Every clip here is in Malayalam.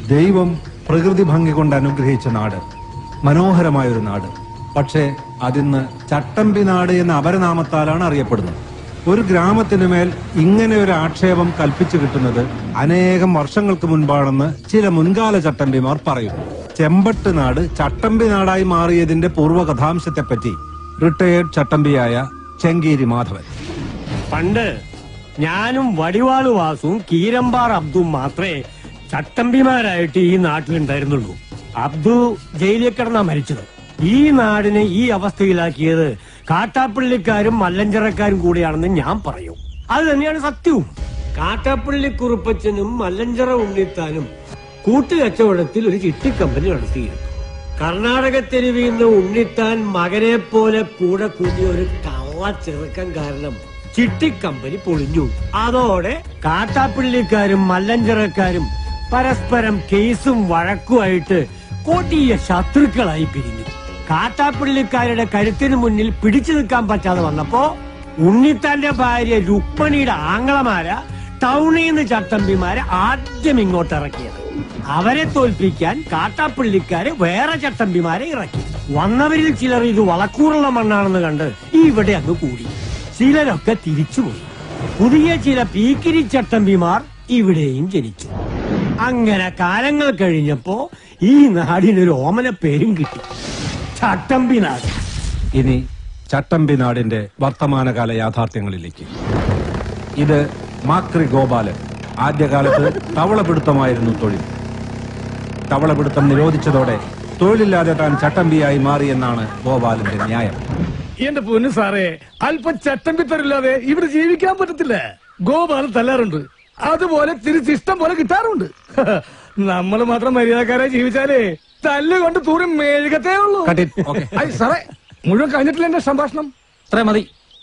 ദൈവം പ്രകൃതി ഭംഗി കൊണ്ട് അനുഗ്രഹിച്ച നാട് മനോഹരമായൊരു നാട് പക്ഷേ അതിന്ന് ചട്ടമ്പി നാട് എന്ന അപരനാമത്താലാണ് അറിയപ്പെടുന്നത് ഒരു ഗ്രാമത്തിനു മേൽ ഇങ്ങനെ ഒരു ആക്ഷേപം കൽപ്പിച്ചു കിട്ടുന്നത് അനേകം വർഷങ്ങൾക്ക് മുൻപാണെന്ന് ചില മുൻകാല ചട്ടമ്പിമാർ പറയുന്നു ചെമ്പട്ട് നാട് ചട്ടമ്പി നാടായി മാറിയതിന്റെ പൂർവ്വകഥാംശത്തെപ്പറ്റി റിട്ടയേർഡ് ചട്ടമ്പിയായ ചെങ്കീരി മാധവൻ പണ്ട് ഞാനും വടിവാളു വാസുവും കീരമ്പാർ അബ്ദും മാത്രമേ ചട്ടമ്പിമാരായിട്ട് ഈ നാട്ടിലുണ്ടായിരുന്നുള്ളൂ അബ്ദു ജയിലിൽ കിടന്നാ മരിച്ചത് ഈ നാടിനെ ഈ അവസ്ഥയിലാക്കിയത് കാട്ടാപ്പള്ളിക്കാരും മല്ലഞ്ചറക്കാരും കൂടിയാണെന്ന് ഞാൻ പറയും അത് തന്നെയാണ് സത്യവും കാട്ടാപ്പള്ളി കുറുപ്പച്ചനും മല്ലഞ്ചറ ഉണ്ണിത്താനും കൂട്ടുകച്ചവടത്തിൽ ഒരു ചിട്ടിക്കമ്പനി നടത്തിയിരുന്നു കർണാടക തെരുവിൽ നിന്ന് ഉണ്ണിത്താൻ മകനെ പോലെ കൂടെ കൂടിയ ഒരു കള്ള ചെറുക്കം കാരണം ചിട്ടിക്കമ്പനി പൊളിഞ്ഞു അതോടെ കാട്ടാപ്പിള്ളിക്കാരും മല്ലഞ്ചറക്കാരും പരസ്പരം കേസും വഴക്കുമായിട്ട് കൊടിയ ശത്രുക്കളായി പിരിഞ്ഞു കാട്ടാപ്പിള്ളിക്കാരുടെ കരുത്തിന് മുന്നിൽ പിടിച്ചു നിൽക്കാൻ പറ്റാതെ വന്നപ്പോ ഉണ്ണിത്താന്റെ ഭാര്യ രുക്മണിയുടെ ആങ്ങളമാര ടൗണിൽ നിന്ന് ചട്ടമ്പിമാരെ ആദ്യം ഇങ്ങോട്ട് ഇറക്കിയത് അവരെ തോൽപ്പിക്കാൻ കാട്ടാപ്പള്ളിക്കാര് വേറെ ചട്ടമ്പിമാരെ ഇറക്കി വന്നവരിൽ ചിലർ ഇത് വളക്കൂറുള്ള മണ്ണാണെന്ന് കണ്ട് ഇവിടെ അങ്ങ് കൂടി ചിലരൊക്കെ തിരിച്ചുപോയി പുതിയ ചില പീക്കിരി ചട്ടമ്പിമാർ ഇവിടെയും ജനിച്ചു അങ്ങനെ കാലങ്ങൾ കഴിഞ്ഞപ്പോ ഈ നാടിനൊരു ഓമന പേരും കിട്ടി ചട്ടമ്പി നാട് ഇനി ചട്ടമ്പി നാടിന്റെ വർത്തമാനകാല യാഥാർത്ഥ്യങ്ങളിലേക്ക് ഇത് മാക്രി ഗോപാലൻ ആദ്യകാലത്ത് തവളപിടുത്തമായിരുന്നു തൊഴിൽ തവളപിടുത്തം നിരോധിച്ചതോടെ തൊഴിലില്ലാതെ താൻ ചട്ടമ്പിയായി മാറിയെന്നാണ് ഗോപാലന്റെ ന്യായം എന്റെ പൊന്നു സാറേ അല്പം ചട്ടമ്പി തരില്ലാതെ ഇവിടെ ജീവിക്കാൻ പറ്റത്തില്ല ഗോപാലൻ തല്ലാറുണ്ട് അതുപോലെ തിരിച്ച് ഇഷ്ടം പോലെ കിട്ടാറുണ്ട് നമ്മൾ മാത്രം മര്യാദക്കാരായി ജീവിച്ചാലേ തല്ലുകൊണ്ട് തൂറി മെഴുകത്തേ ഉള്ളൂ Cut it. Okay. ഐ, സാറേ മുഴുവൻ കഴിഞ്ഞിട്ടില്ല എന്റെ സംഭാഷണം അത്ര മതി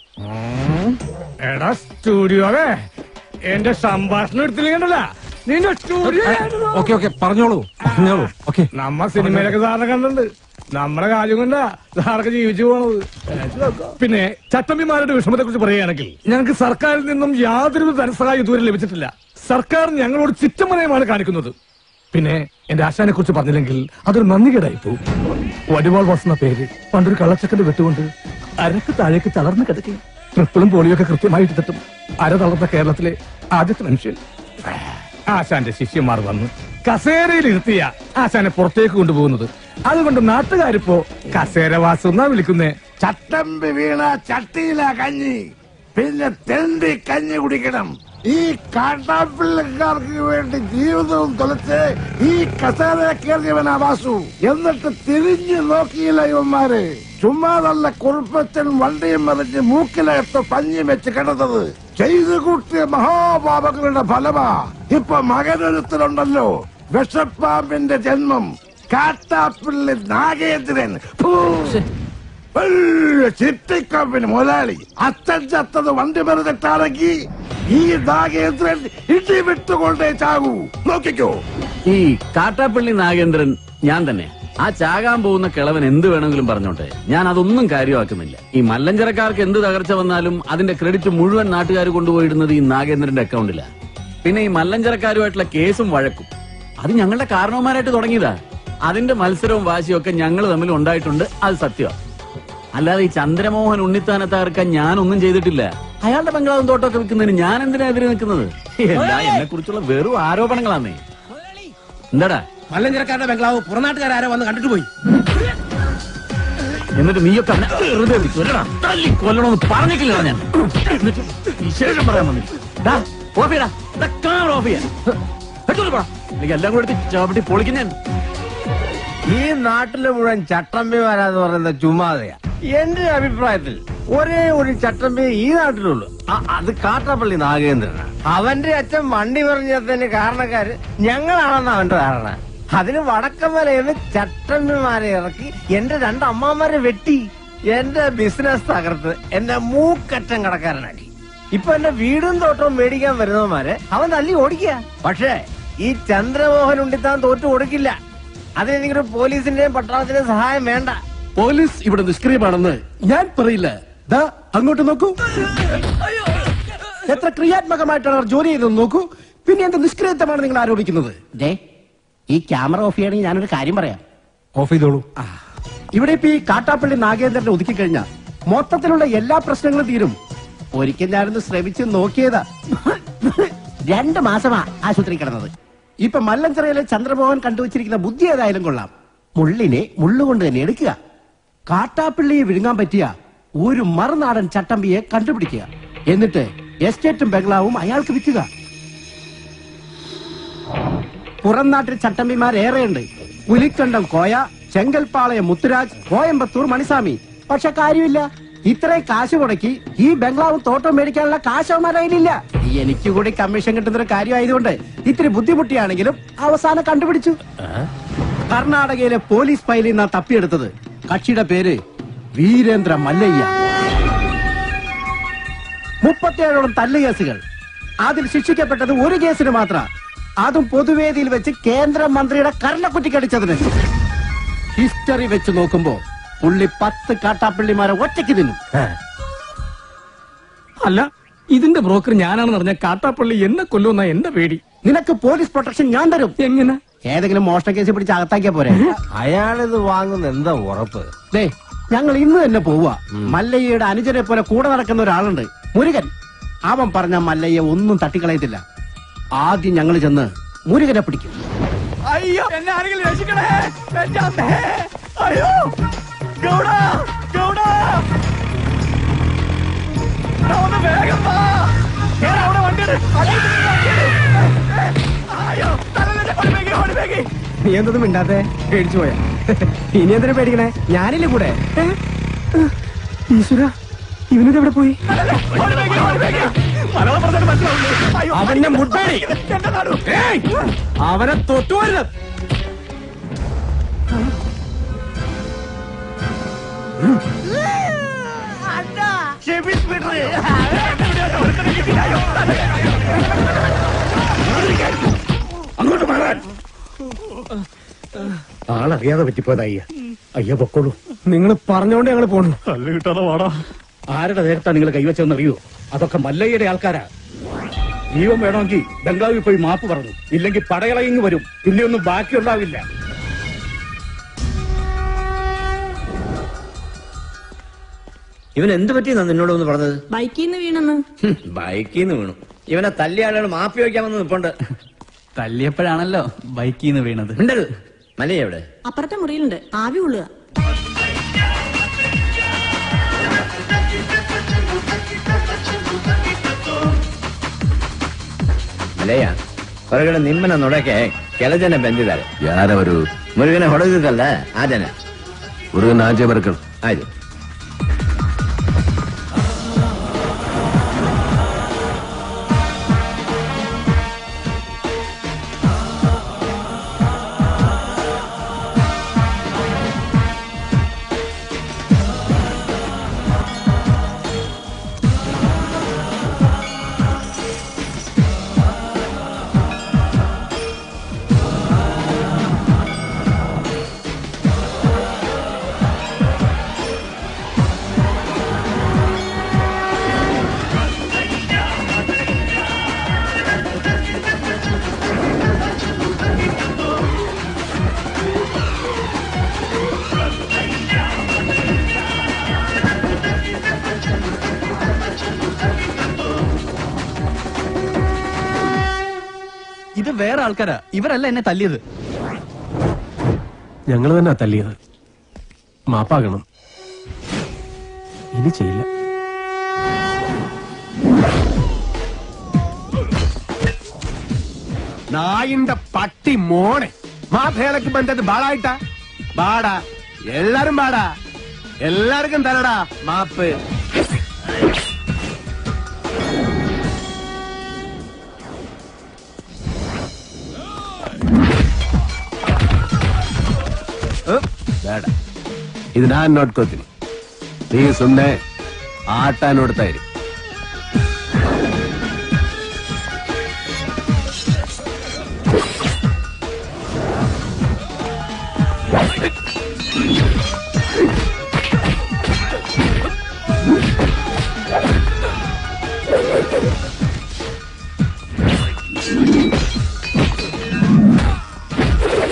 എടാ സ്റ്റുഡിയോവേ എന്റെ സംഭാഷണം എടുത്തില്ലെങ്കിലല്ല നിന്റെ സ്റ്റുഡിയോ ഓക്കെ ഓക്കെ പറഞ്ഞോളൂ പറഞ്ഞോളൂ ഓക്കെ നമ്മ സിനിമയിലൊക്കെ സാറിനെ കണ്ടിട്ടുണ്ട് നമ്മുടെ കാര്യം കൊണ്ടാ സാറൊക്കെ ജീവിച്ചു പോണത് പിന്നെ ചട്ടമ്പിമാരുടെ വിഷമത്തെ കുറിച്ച് പറയുകയാണെങ്കിൽ ഞങ്ങൾക്ക് സർക്കാരിൽ നിന്നും യാതൊരു ധനസഹായം ഇതുവരെ ലഭിച്ചിട്ടില്ല സർക്കാർ ഞങ്ങളോട് ചിറ്റമനയമാണ് കാണിക്കുന്നത് പിന്നെ എന്റെ ആശാനെ കുറിച്ച് പറഞ്ഞില്ലെങ്കിൽ അതൊരു നന്ദികേടായി പോകും വടിവാൾ വസുന്ന പേര് പണ്ടൊരു കള്ളച്ചക്കന്റെ വെട്ടുകൊണ്ട് അരക്ക് താഴേക്ക് തളർന്നു കിടക്കും ട്രിപ്പിളും പോളിയൊക്കെ കൃത്യമായിട്ട് തട്ടും അര തളർന്ന കേരളത്തിലെ ആദ്യത്തെ മനുഷ്യൻ ആശാന്റെ ശിഷ്യന്മാർ വന്ന് കസേരയിൽ ഇരുത്തിയ ആശാനെ പുറത്തേക്ക് കൊണ്ടുപോകുന്നത് അതുകൊണ്ട് നാട്ടുകാരിപ്പോ കസേരവാസം എന്നാ വിളിക്കുന്നേ ചട്ടമ്പി വീണ ചട്ടിയില കഞ്ഞി പിന്നെ തെണ്ടി കഞ്ഞി കുടിക്കണം ഈ കാട്ടാപ്പിള്ളക്കാർക്ക് വേണ്ടി ജീവിതവും തുലച്ച് ഈ കസേര കയറിയവനാ വാസു എന്നിട്ട് തിരിഞ്ഞു നോക്കിയില്ല ഇവന്മാര് ചുമ്മാതല്ല കുറുപ്പച്ചൻ വണ്ടിയും മറിഞ്ഞ് മൂക്കിലകത്ത് പഞ്ഞി വെച്ച് കിടന്നത് ചെയ്തു കൂട്ടിയ മഹാപാപങ്ങളുടെ ഫലമാ ഇപ്പൊ മകനൊരുത്തരുണ്ടല്ലോ വിഷപ്പാമ്പിന്റെ ജന്മം കാട്ടാപ്പിള്ളി നാഗേന്ദ്രൻ ഫൂ. വലിയ ചിട്ടിക്കമ്പിന് മുതലാളി അച്ഛൻ ചത്തത് വണ്ടി മറിഞ്ഞിട്ടാണെങ്കിൽ ഈ നാഗേന്ദ്രൻ ഇടി വിട്ടുകൊണ്ടേ ചാകൂ നോക്കിക്കോ ഈ കാട്ടാപ്പള്ളി നാഗേന്ദ്രൻ ഞാൻ തന്നെ ആ ചാകാൻ പോകുന്ന കിളവൻ എന്ത് വേണമെങ്കിലും പറഞ്ഞോട്ടെ ഞാൻ അതൊന്നും കാര്യമാക്കുന്നില്ല ഈ മല്ലഞ്ചരക്കാർക്ക് എന്ത് തകർച്ച വന്നാലും അതിന്റെ ക്രെഡിറ്റ് മുഴുവൻ നാട്ടുകാർ കൊണ്ടുപോയിടുന്നത് ഈ നാഗേന്ദ്രന്റെ അക്കൗണ്ടിലാ പിന്നെ ഈ മല്ലഞ്ചരക്കാരുമായിട്ടുള്ള കേസും വഴക്കും അത് ഞങ്ങളുടെ കാരണവന്മാരായിട്ട് തുടങ്ങിയതാ അതിന്റെ മത്സരവും വാശിയും ഒക്കെ ഞങ്ങൾ തമ്മിൽ ഉണ്ടായിട്ടുണ്ട് അത് സത്യമാണ് അല്ലാതെ ഈ ചന്ദ്രമോഹൻ ഉണ്ണിത്താനെ തകർക്കാൻ ഞാനൊന്നും ചെയ്തിട്ടില്ല അയാളുടെ ബംഗ്ലാവും തോട്ടമൊക്കെ വിൽക്കുന്നതിന് ഞാൻ എന്തിനാ എതിരെ നിൽക്കുന്നത് എല്ലാ എന്നെ കുറിച്ചുള്ള വെറും ആരോപണങ്ങളാന്നേ എന്താടാ മല്ലഞ്ചരക്കാരുടെ ബംഗ്ലാവ് പുറനാട്ടുകാരോ വന്ന് കണ്ടിട്ട് പോയി എന്നിട്ട് നീയൊക്കെ അവനെ വെറുതെ വിളിച്ചു അല്ലടാ തല്ലി കൊല്ലണമെന്ന് പറഞ്ഞിട്ടില്ല ഞാൻ എന്നിട്ട് വിശേഷം പറയാൻ വന്നില്ല ഓഫ് ചെയ്യടാ ദാ കാർ ഓഫ് ചെയ്യാൻ എടുത്തോണ്ട് പോടാ. എനിക്ക് എല്ലാം കൂടെ എടുത്ത് ചവിട്ടി പൊളിക്കും ഞാൻ ഈ നാട്ടിലെ മുഴുവൻ ചട്ടമ്പിമാരാന്ന് പറയുന്നത് ചുമ്മാതെയാ എന്റെ അഭിപ്രായത്തിൽ ഒരേ ഒരു ചട്ടമ്പി ഈ നാട്ടിലുള്ളൂ അ- അത് കാട്ടാപ്പള്ളി നാഗേന്ദ്രനാണ് അവന്റെ അച്ഛൻ വണ്ടി പറഞ്ഞതിന് കാരണക്കാര് ഞങ്ങളാണെന്ന് അവന്റെ ധാരണ അതിന് വടക്കമലയിൽ ചട്ടമ്പിമാരെ ഇറക്കി എന്റെ രണ്ട് അമ്മാമാരെ വെട്ടി എന്റെ ബിസിനസ് തകർത്ത് എന്റെ മൂക്കറ്റം കടക്കാരനാക്കി ഇപ്പൊ എന്റെ വീടും തോട്ടവും മേടിക്കാൻ വരുന്നവന്മാരെ അവൻ തല്ലി ഓടിക്കുക പക്ഷേ ഈ ചന്ദ്രമോഹൻ ഉണ്ടിത്താൻ തോറ്റു കൊടുക്കില്ല അതിനെനിക്കൊരു പോലീസിന്റെയും പട്ടാളത്തിന്റെയും സഹായം വേണ്ട പോലീസ് ഇവിടെ നിഷ്ക്രിയമാണെന്ന് ഞാൻ പറയില്ല ദാ അങ്ങോട്ട് നോക്കൂ എത്ര ക്രിയാത്മകമായിട്ടാണ് അവർ ജോലി ചെയ്തത് നോക്കൂ പിന്നെ എന്ത് നിഷ്ക്രിയത്വമാണ് നിങ്ങൾ ആരോപിക്കുന്നത് ദേ, ഈ ക്യാമറ ഓഫ് ചെയ്യണമെങ്കിൽ ഞാനൊരു കാര്യം പറയാം ഓഫ് ചെയ്തോളൂ ഇവിടെ ഇപ്പൊ ഈ കാട്ടാപ്പള്ളി നാഗേന്ദ്രനെ ഒതുക്കി കഴിഞ്ഞാൽ മൊത്തത്തിലുള്ള എല്ലാ പ്രശ്നങ്ങളും തീരും ഒരിക്കൽ ഞാനൊന്ന് ശ്രമിച്ച് നോക്കിയതാ രണ്ട് മാസമാ ആശുപത്രി കിടന്നത് ഇപ്പൊ മല്ലഞ്ചിറയിലെ ചന്ദ്രമോഹൻ കണ്ടുവച്ചിരിക്കുന്ന ബുദ്ധി ഏതായാലും കൊള്ളാം മുള്ളിനെ മുള്ളുകൊണ്ട് തന്നെ എടുക്കുക കാട്ടാപ്പിള്ളിയെ വിഴുങ്ങാൻ പറ്റിയ ഒരു മറുനാടൻ ചട്ടമ്പിയെ കണ്ടുപിടിക്കുക എന്നിട്ട് എസ്റ്റേറ്റും ബംഗ്ലാവും അയാൾക്ക് വിൽക്കുക പുറം നാട്ടിൽ ചട്ടമ്പിമാരേറെയുണ്ട് പുലിക്കണ്ടം കോയ ചെങ്കൽപ്പാളയം മുത്തുരാജ് കോയമ്പത്തൂർ മണിസ്വാമി പക്ഷെ കാര്യമില്ല ഇത്രയും കാശ് മുടക്കി ഈ ബംഗ്ലാവും തോട്ടം മേടിക്കാനുള്ള കാശ് അവന്മാരയിലില്ല എനിക്ക് കൂടി കമ്മീഷൻ കിട്ടുന്ന ഒരു കാര്യമായതുകൊണ്ട് ഇത്തിരി ബുദ്ധിമുട്ടിയാണെങ്കിലും അവസാനം കണ്ടുപിടിച്ചു കർണാടകയിലെ പോലീസ് ഫയലിൽ നിന്നാ തപ്പിയെടുത്തത് കക്ഷിയുടെ പേര് വീരേന്ദ്ര മല്ലയ്യ മുപ്പത്തിയേഴോളം തല്ല് കേസുകൾ അതിൽ ശിക്ഷിക്കപ്പെട്ടത് ഒരു കേസിന് മാത്രം അതും പൊതുവേദിയിൽ വെച്ച് കേന്ദ്രമന്ത്രിയുടെ കരണക്കുറ്റിക്കടിച്ചതിന് ഹിസ്റ്ററി വെച്ച് നോക്കുമ്പോ പുള്ളി പത്ത് കാട്ടാപ്പള്ളിമാരെ ഒറ്റയ്ക്ക് തിന്നും അല്ല ഇതിന്റെ ബ്രോക്കർ ഞാനാണെന്ന് പറഞ്ഞ കാട്ടാപ്പള്ളി എന്നെ കൊല്ലുന്ന എന്റെ പേടി നിനക്ക് പോലീസ് പ്രൊട്ടക്ഷൻ ഞാൻ തരും എങ്ങനെ ഏതെങ്കിലും മോഷണ കേസ് പിടിച്ച് അകത്താക്കിയ പോരെ അയാളിത് വാങ്ങുന്ന എന്താ ഉറപ്പ് ദേ ഞങ്ങൾ ഇന്ന് തന്നെ പോവുക മല്ലയ്യയുടെ അനുജനെ പോലെ കൂടെ നടക്കുന്ന ഒരാളുണ്ട് മുരുകൻ അവൻ പറഞ്ഞ മല്ലയ്യ ഒന്നും തട്ടിക്കളയത്തില്ല ആദ്യം ഞങ്ങൾ ചെന്ന് മുരുകനെ പിടിക്കും അയ്യോ എന്നെ ആരെങ്കിലും രക്ഷിക്കണേ എന്റെ അമ്മേ അയ്യോ ഗൗഡ ഗൗഡ എടാ, ഒന്ന് വേഗം വാ. കേറ് അവിടെ വണ്ടിയിട്. അടിയിൽ നിന്ന് വണ്ടിയിട്. അയ്യോ, തലയിലെ ഓടിവേഗി, ഓടിവേഗി. നീ എന്തൊന്നും മിണ്ടാത്തെ പേടിച്ചു പോയാ ഇനി എന്തിനു പേടിക്കണേ ഞാനില്ലേ കൂടെ ഈശ്വര ഇവനിത് എവിടെ പോയി തലയിലെ ഓടിവേഗി, ഓടിവേഗി. മലയാളം പറഞ്ഞാൽ മനസ്സിലാവില്ലേ? അയ്യോ, അവന്റെ മുട്ടാടി എന്റെ നടു. അവനെ തൊട്ടുവരുത് അങ്ങോട്ട് മാറാൻ ആളറിയാതെ പറ്റിപ്പോയതാ അയ്യ അയ്യ പൊക്കോളൂ നിങ്ങൾ പറഞ്ഞോണ്ട് ഞങ്ങൾ പോണു തല്ല് കിട്ടാതെ വാടാ ആരുടെ നേരത്താ നിങ്ങൾ കൈവച്ചെന്ന് അറിയോ അതൊക്കെ മല്ലയ്യയുടെ ആൾക്കാരാ ജീവൻ വേണമെങ്കിൽ ബംഗാളിൽ പോയി മാപ്പ് പറഞ്ഞു ഇല്ലെങ്കിൽ പടയളയിങ് വരും പിന്നെയൊന്നും ബാക്കിയുണ്ടാവില്ല ഇവൻ എന്ത് പറ്റിയെന്നാ നിന്നോട് ഒന്ന് പറഞ്ഞത് ബൈക്കിൽ നിന്ന് വീണെന്ന് ബൈക്കിൽ നിന്ന് വീണു ഇവനെ തല്ലിയ ആളുകൾ മാപ്പി വയ്ക്കാമെന്ന് നിപ്പുണ്ട് തല്ലിയപ്പോഴാണല്ലോ ബൈക്കിൽ നിന്ന് വീണത് മിണ്ടരുത് മലയ എവിടെ അപ്പുറത്തെ മുറിയിലുണ്ട് ആവി കൊള്ളുക ಮಲೆಯ ಹೊರಗಡೆ ನಿಮ್ಮನ್ನ ನೋಡಕ್ಕೆ ಕೆಲ ಜನ ಬಂದಿದ್ದಾರೆ ಯಾರವರು ಮುರುಗನ ಹೊಡೆದಿದ್ದಲ್ಲ ಆ ಜನ ಮುರುಗನ್ ಆಚೆ ಬರ್ಕಳು ಆಯ್ತು ഇത് വേറെ ആൾക്കാരാ ഇവരല്ല എന്നെ തല്ലിയത് ഞങ്ങൾ തന്നെ തല്ലിയത് മാപ്പാകണം ഇനി ചെയ്യില്ല നായിന്റെ പട്ടി മോണെ മാപ്പേളക്ക് ബന്ധത് ബാളായിട്ടാ ബാടാ എല്ലാരും ബാടാ എല്ലാവർക്കും തരടാ മാപ്പ് ಬೇಡ ಇದು ನಾನ್ ನೋಡ್ಕೋತೀನಿ ನೀ ಸುಮ್ನೆ ಆಟ ನೋಡ್ತಾ ಇರಿ ആ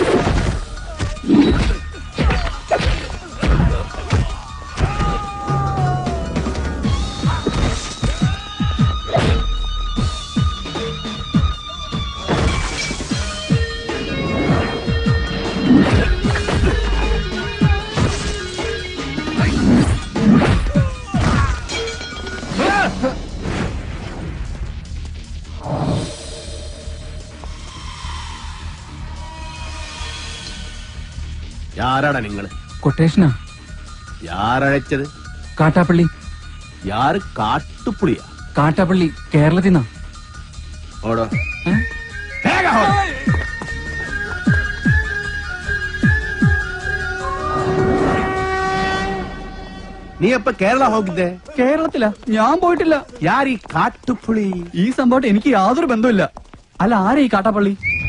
യാരാടാ നിങ്ങള് കൊട്ടേഷനാ യാരഴച്ചത് കാട്ടാപ്പള്ളി യാറ് കാട്ടുപുളിയാ കാട്ടാപ്പള്ളി കേരളത്തിൽ നിന്നാ ഓടോ നീ അപ്പൊ കേരള ಹೋಗಿದ್ದೆ കേരളത്തിലാ ഞാൻ പോയിട്ടില്ല ಯಾರ್ ಈ ಕಾಟುಪುಳಿ ഈ സംഭവമായിട്ട് എനിക്ക് യാതൊരു ബന്ധമില്ല അല്ല ആരാ ഈ കാട്ടാപ്പള്ളി